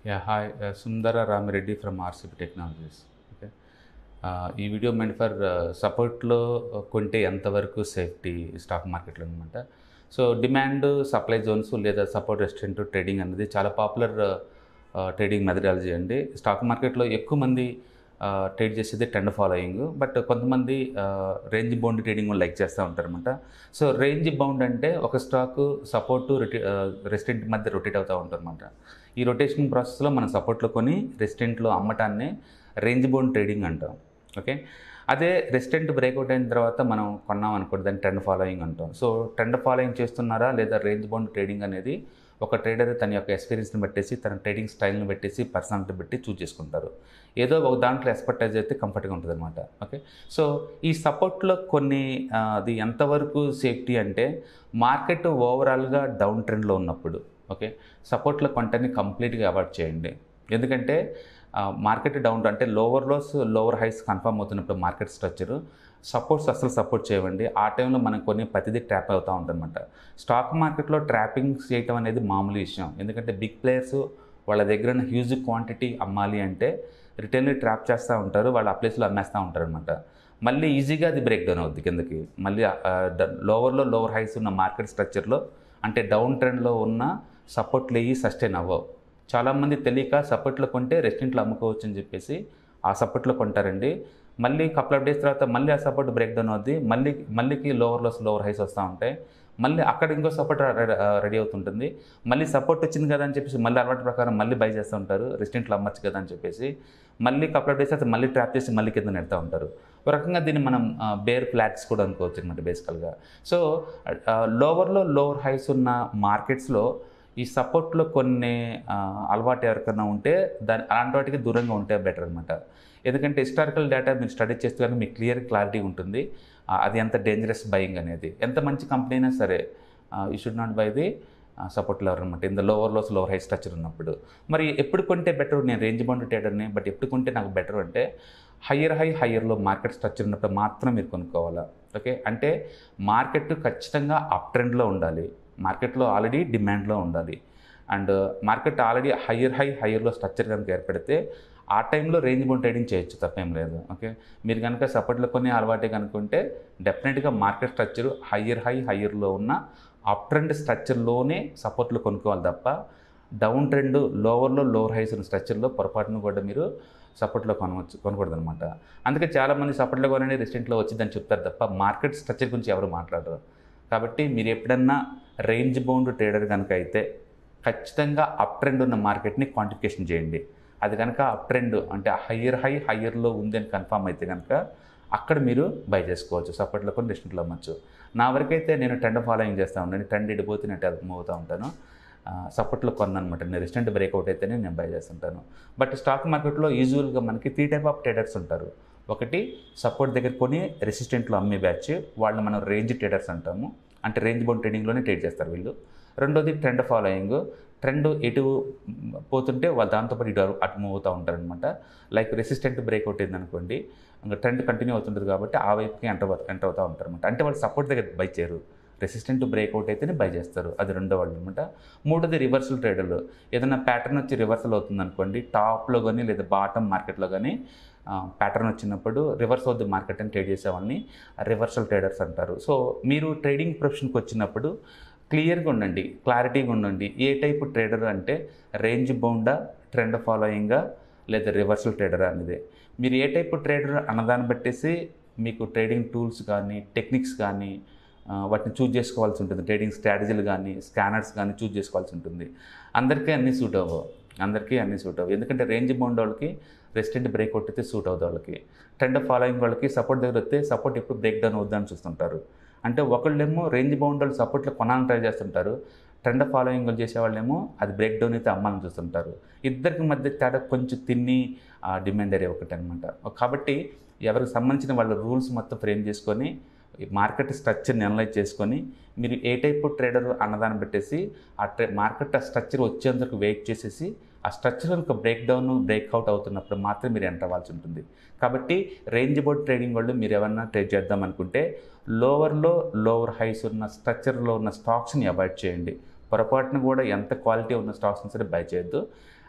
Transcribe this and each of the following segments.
yeah hi Sundara Ramireddy from RCP technologies okay ఈ video మెంట్ for సపోర్ట్లో కొంటే ఎంతవరకు సేఫ్టీ స్టాక్ మార్కెట్లో అనమాట సో డిమాండ్ సప్లై జోన్స్ లేదా సపోర్ట్ రెస్టారెంట్ ట్రేడింగ్ అనేది చాలా పాపులర్ ట్రేడింగ్ మెథడాలజీ అండి స్టాక్ మార్కెట్లో ఎక్కువ మంది ట్రేడ్ చేసేది ట్రెండ్ ఫాలోయింగ్ బట్ కొంతమంది రేంజ్ బౌండ్ ట్రేడింగ్ లైక్ చేస్తూ ఉంటారనమాట సో రేంజ్ బౌండ్ అంటే ఒక స్టాక్ సపోర్ట్ రెసిడెంట్ మధ్య రొటేట్ అవుతూ ఉంటుందన్నమాట ఈ రొటేషన్ ప్రాసెస్లో మనం సపోర్ట్లో కొని రెసిడెంట్లో అమ్మటాన్ని రేంజ్ బౌండ్ ట్రేడింగ్ అంటాం ఓకే అదే రెసిడెంట్ బ్రేక్అవుట్ అయిన తర్వాత మనం కొన్నాం అనుకోండి దాన్ని ట్రెండ్ ఫాలోయింగ్ అంటాం సో ట్రెండ్ ఫాలోయింగ్ చేస్తున్నారా లేదా రేంజ్ బౌండ్ ట్రేడింగ్ అనేది ఒక ట్రేడర్ తన యొక్క ఎక్స్పీరియన్స్ని పెట్టేసి తన ట్రేడింగ్ స్టైల్ని పెట్టేసి పర్సనాలిటీ బట్టి చూస్ చేసుకుంటారు ఏదో ఒక దాంట్లో ఎక్స్పర్టైజ్ అయితే కంఫర్ట్గా ఉంటుంది అనమాట ఓకే సో ఈ సపోర్ట్లో కొన్ని అది ఎంతవరకు సేఫ్టీ అంటే మార్కెట్ ఓవరాల్గా డౌన్ ట్రెండ్లో ఉన్నప్పుడు ఓకే సపోర్ట్లో కొంటని కంప్లీట్గా అవాయిడ్ చేయండి ఎందుకంటే మార్కెట్ డౌన్ అంటే lower lows lower highs confirm అవుతున్నప్పుడు మార్కెట్ స్ట్రక్చర్ సపోర్ట్స్ అసలు సపోర్ట్ చేయవండి ఆ టైంలో మనం కొన్ని ప్రతిదీ ట్రాప్ అవుతూ ఉంటుందన్నమాట స్టాక్ మార్కెట్లో ట్రాపింగ్ చేయటం అనేది మామూలు విషయం ఎందుకంటే బిగ్ ప్లేయర్స్ వాళ్ళ దగ్గర ఉన్న హ్యూజ్ క్వాంటిటీ అమ్మాలి అంటే రిటైల్ని ట్రాప్ చేస్తూ ఉంటారు వాళ్ళు ఆ ప్లేస్లో అమ్మేస్తూ ఉంటారు అనమాట మళ్ళీ ఈజీగా అది బ్రేక్ డౌన్ అవుద్ది కిందకి మళ్ళీ లోవర్లో లోవర్ హైస్ ఉన్న మార్కెట్ స్ట్రక్చర్లో అంటే డౌన్ ట్రెండ్లో ఉన్న సపోర్ట్లు అయ్యి సస్టైన్ అవ్వవు చాలామంది తెలియక సపోర్ట్లో కొంటే రెస్టారెంట్లో అమ్ముకోవచ్చు అని చెప్పేసి ఆ సపోర్ట్లో కొంటారండి మళ్ళీ కపుల్ ఆఫ్ డేస్ తర్వాత మళ్ళీ ఆ సపోర్ట్ బ్రేక్ డౌన్ అవుద్ది మళ్ళీ మళ్ళీకి లోవర్ లోస్ లోవర్ హైస్ వస్తూ ఉంటాయి మళ్ళీ అక్కడ ఇంకో సపోర్ట్ రెడీ అవుతుంటుంది మళ్ళీ సపోర్ట్ వచ్చింది కదా అని చెప్పేసి మళ్ళీ అలవాటు ప్రకారం మళ్ళీ బై చేస్తూ ఉంటారు రెస్టారెంట్లో అమ్మచ్చు కదా అని చెప్పేసి మళ్ళీ కపుల్ ఆఫ్ డేస్ తర్వాత మళ్ళీ ట్రాప్ చేసి మళ్ళీ కింద నెడతా ఉంటారు ఒక రకంగా దీన్ని మనం బేర్ ఫ్లాట్స్ కూడా అనుకోవచ్చు అనమాట బేసికల్గా సో లోవర్లో లోవర్ హైస్ ఉన్న మార్కెట్స్లో ఈ సపోర్ట్లో కొన్ని అలవాటు ఎవరికైనా ఉంటే దాని అలాంటి వాటికి దూరంగా ఉంటే బెటర్ అనమాట ఎందుకంటే హిస్టారికల్ డేటా మీరు స్టడీ చేస్తే కనుక మీకు క్లియర్ క్లారిటీ ఉంటుంది అది ఎంత డేంజరస్ బయింగ్ అనేది ఎంత మంచి కంపెనీ అయినా సరే you should not buy the support lever అనమాట ఇంత lower lows lower high structure ఉన్నప్పుడు మరి ఎప్పుడు కొంటే బెటర్ నేను రేంజ్ బౌండ్ ట్రేడర్ని బట్ ఎప్పుడు కొంటే నాకు బెటర్ అంటే హయ్యర్ హై హయ్యర్లో మార్కెట్ స్ట్రక్చర్ ఉన్నప్పుడు మాత్రం మీరు కొనుక్కోవాలా ఓకే అంటే మార్కెట్ ఖచ్చితంగా అప్ ట్రెండ్లో ఉండాలి మార్కెట్లో ఆల్రెడీ డిమాండ్లో ఉండాలి and market already higher high హయ్యర్లో స్ట్రక్చర్ కనుక ఏర్పడితే ఆ టైంలో రేంజ్ బౌండ్ ట్రేడింగ్ చేయొచ్చు తప్పేం లేదు ఓకే మీరు కనుక సపోర్ట్లో కొన్ని అలవాటే కనుక్కుంటే డెఫినెట్గా మార్కెట్ స్ట్రక్చర్ హయ్యర్ హై హయ్యర్లో ఉన్న అప్ ట్రెండ్ స్ట్రక్చర్లోనే సపోర్ట్లు కొనుక్కోవాలి తప్ప డౌన్ ట్రెండ్ లోవర్లో లోవర్ హైస్ ఉన్న స్ట్రక్చర్లో పొరపాటును కూడా మీరు సపోర్ట్లో కొనవచ్చు కొనకూడదు అనమాట అందుకే చాలామంది సపోర్ట్లో కొనండి రెస్టెంట్లో వచ్చిందని చెప్తారు తప్ప మార్కెట్ స్ట్రక్చర్ గురించి ఎవరు మాట్లాడరు కాబట్టి మీరు ఎప్పుడన్నా రేంజ్ బౌండ్ ట్రేడర్ కనుక అయితే ఖచ్చితంగా అప్ ట్రెండ్ ఉన్న మార్కెట్ని క్వాంటిఫికేషన్ చేయండి అది కనుక అప్ ట్రెండ్ అంటే హయ్యర్ హై హయ్యర్లో ఉంది అని కన్ఫామ్ అయితే కనుక అక్కడ మీరు బై చేసుకోవచ్చు సపోర్ట్లో కొన్ని రెస్టెంట్లో అమ్మచ్చు నా వరకైతే నేను ట్రెండ్ ఫాలోయింగ్ చేస్తూ ఉంటాను ట్రెండ్ ఇడిపోతే నేను మూవ్ అవుతూ ఉంటాను సపోర్ట్లో కొన్నానమాట నేను రెస్టెంట్ బ్రేక్అవుట్ అయితేనే నేను బై చేస్తుంటాను బట్ స్టాక్ మార్కెట్లో యూజువల్గా మనకి త్రీ టైప్ ఆఫ్ ట్రేడర్స్ ఉంటారు ఒకటి సపోర్ట్ దగ్గర కొని రెసిస్టెంట్లో అమ్మే బ్యాచ్ వాళ్ళు మనం రేంజ్ ట్రేడర్స్ అంటాము అంటే రేంజ్ బౌండ్ ట్రేడింగ్లోనే ట్రేడ్ చేస్తారు వీళ్ళు రెండోది ట్రెండ్ ఫాలోయింగ్ ట్రెండ్ ఎటు పోతుంటే వాళ్ళు దాంతోపాటు ఇటు అటు మూవ్ అవుతూ ఉంటారనమాట లైక్ రెసిస్టెంట్ బ్రేక్అవుట్ అయిందనుకోండి ఇంకా ట్రెండ్ కంటిన్యూ అవుతుంటుంది కాబట్టి ఆ వైపుకి ఎంటర్ ఎంటర్ అవుతూ ఉంటారు అనమాట అంటే వాళ్ళు సపోర్ట్ దగ్గర బై చేయరు రెసిస్టెంట్ బ్రేక్అవుట్ అయితేనే బై చేస్తారు అది రెండో వాళ్ళు అనమాట మూడోది రివర్సల్ ట్రేడర్లు ఏదైనా ప్యాటర్న్ వచ్చి రివర్సల్ అవుతుంది అనుకోండి టాప్లో కానీ లేదా బాటమ్ మార్కెట్లో కానీ ప్యాటర్న్ వచ్చినప్పుడు రివర్స్ అవుద్ది మార్కెట్ అని ట్రేడ్ చేసే వాళ్ళని రివర్సల్ ట్రేడర్స్ అంటారు సో మీరు ట్రేడింగ్ ప్రొఫెషన్కి వచ్చినప్పుడు క్లియర్గా ఉండండి క్లారిటీగా ఉండండి ఏ టైప్ ట్రేడర్ అంటే రేంజ్ బౌండా ట్రెండ్ ఫాలోయింగా లేదా రివర్సల్ ట్రేడర్ అనేది మీరు ఏ టైప్ ట్రేడర్ అన్నదాన్ని బట్టేసి మీకు ట్రేడింగ్ టూల్స్ కానీ టెక్నిక్స్ కానీ వాటిని చూజ్ చేసుకోవాల్సి ఉంటుంది ట్రేడింగ్ స్ట్రాటజీలు కానీ స్కానర్స్ కానీ చూజ్ చేసుకోవాల్సి ఉంటుంది అందరికీ అన్నీ సూట్ అవ్వవు అందరికీ అన్నీ సూట్ అవ్వవు ఎందుకంటే రేంజ్ బౌండ్ వాళ్ళకి రెస్టెంట్ బ్రేక్అవుట్ అయితే సూట్ అవుతుంది వాళ్ళకి ట్రెండ్ ఫాలోయింగ్ వాళ్ళకి సపోర్ట్ దగ్గర వస్తే సపోర్ట్ ఎప్పుడు బ్రేక్ డౌన్ అవుద్దని చూస్తుంటారు అంటే ఒకళ్ళేమో రేంజ్ బౌండ్ వాళ్ళు సపోర్ట్లో కొనాలని ట్రై చేస్తుంటారు ట్రెండ్ ఫాలోయింగ్ చేసేవాళ్ళేమో అది బ్రేక్ డౌన్ అయితే అమ్మాలని చూస్తుంటారు ఇద్దరికి మధ్య తేడా కొంచెం తిన్ని డిమాండ్ ఏరియా ఒకటి అనమాట కాబట్టి ఎవరికి సంబంధించిన వాళ్ళ రూల్స్ మొత్తం ఫ్రేమ్ చేసుకొని మార్కెట్ స్ట్రక్చర్ని అనలైజ్ చేసుకొని మీరు ఏ టైప్ ట్రేడర్ అన్నదాన్ని పెట్టేసి ఆ ట్రే మార్కెట్ ఆ స్ట్రక్చర్ వచ్చేందుకు వెయిట్ చేసేసి ఆ స్ట్రక్చర్ కనుక బ్రేక్ డౌన్ బ్రేక్అవుట్ అవుతున్నప్పుడు మాత్రం మీరు ఎంటర్ అవ్వాల్సి ఉంటుంది కాబట్టి రేంజ్ బోర్డ్ ట్రేడింగ్ వాళ్ళు మీరు ఏమన్నా ట్రేడ్ చేద్దాం అనుకుంటే లోవర్లో లోవర్ హైస్ ఉన్న స్ట్రక్చర్లో ఉన్న స్టాక్స్ని అవాయిడ్ చేయండి పొరపాటున కూడా ఎంత క్వాలిటీ ఉన్న స్టాక్స్ని సరే బై చేయొద్దు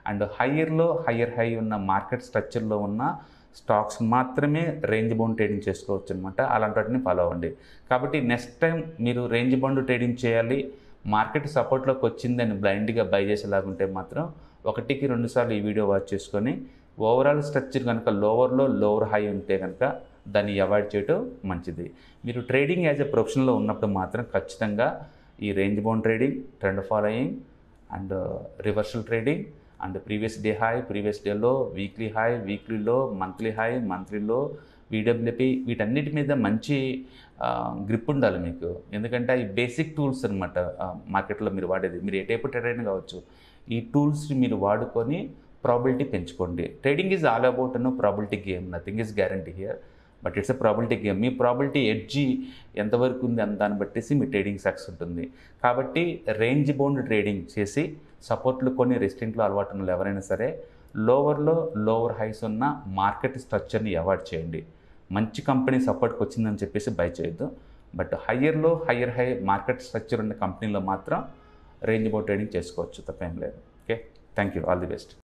అండ్ హయ్యర్లో హయ్యర్ హై ఉన్న మార్కెట్ స్ట్రక్చర్లో ఉన్న స్టాక్స్ మాత్రమే రేంజ్ బౌండ్ ట్రేడింగ్ చేసుకోవచ్చు అనమాట అలాంటి వాటిని ఫాలో అవ్వండి కాబట్టి నెక్స్ట్ టైం మీరు రేంజ్ బౌండ్ ట్రేడింగ్ చేయాలి మార్కెట్ సపోర్ట్లోకి వచ్చిందని బ్లైండ్గా బై చేసేలాగుంటే మాత్రం ఒకటికి రెండు సార్లు ఈ వీడియో వాచ్ చేసుకొని ఓవరాల్ స్ట్రక్చర్ కనుక లోవర్లో లోవర్ హై ఉంటే కనుక దాన్ని అవాయిడ్ చేయడం మంచిది మీరు ట్రేడింగ్ యాజ్ ఎ ప్రొఫెషనల్లో ఉన్నప్పుడు మాత్రం ఖచ్చితంగా ఈ range bound trading trend following and reversal trading and previous day high previous డేలో వీక్లీ హై వీక్లీలో మంత్లీ హై మంత్లీలో వీడబ్ల్యూపీ వీటన్నిటి మీద మంచి గ్రిప్ ఉండాలి మీకు ఎందుకంటే ఈ బేసిక్ టూల్స్ అనమాట మార్కెట్లో మీరు వాడేది మీరు ఏ టైప్ ట్రేడ్ అయినా కావచ్చు ఈ టూల్స్ మీరు వాడుకొని ప్రాబిలిటీ పెంచుకోండి trading is all about an probability game nothing is guarantee here but it's a probability game మీ ప్రాబిలిటీ ఎడ్జి ఎంతవరకు ఉంది అని దాన్ని బట్టేసి మీ ట్రేడింగ్ సక్సెస్ ఉంటుంది కాబట్టి రేంజ్ బౌండ్ ట్రేడింగ్ చేసి సపోర్ట్లు కొన్ని రెస్టెంట్లో అలవాటు ఉన్న వాళ్ళు ఎవరైనా సరే లోవర్లో లోవర్ హైస్ ఉన్న మార్కెట్ స్ట్రక్చర్ని అవాయిడ్ చేయండి మంచి కంపెనీ సపోర్ట్కి వచ్చిందని చెప్పేసి బై చేయొద్దు బట్ హయ్యర్లో హయ్యర్ హై మార్కెట్ స్ట్రక్చర్ ఉన్న కంపెనీలో మాత్రం రేంజ్ బౌండ్ ట్రేడింగ్ చేసుకోవచ్చు తప్పేం లేదు okay thank you all the best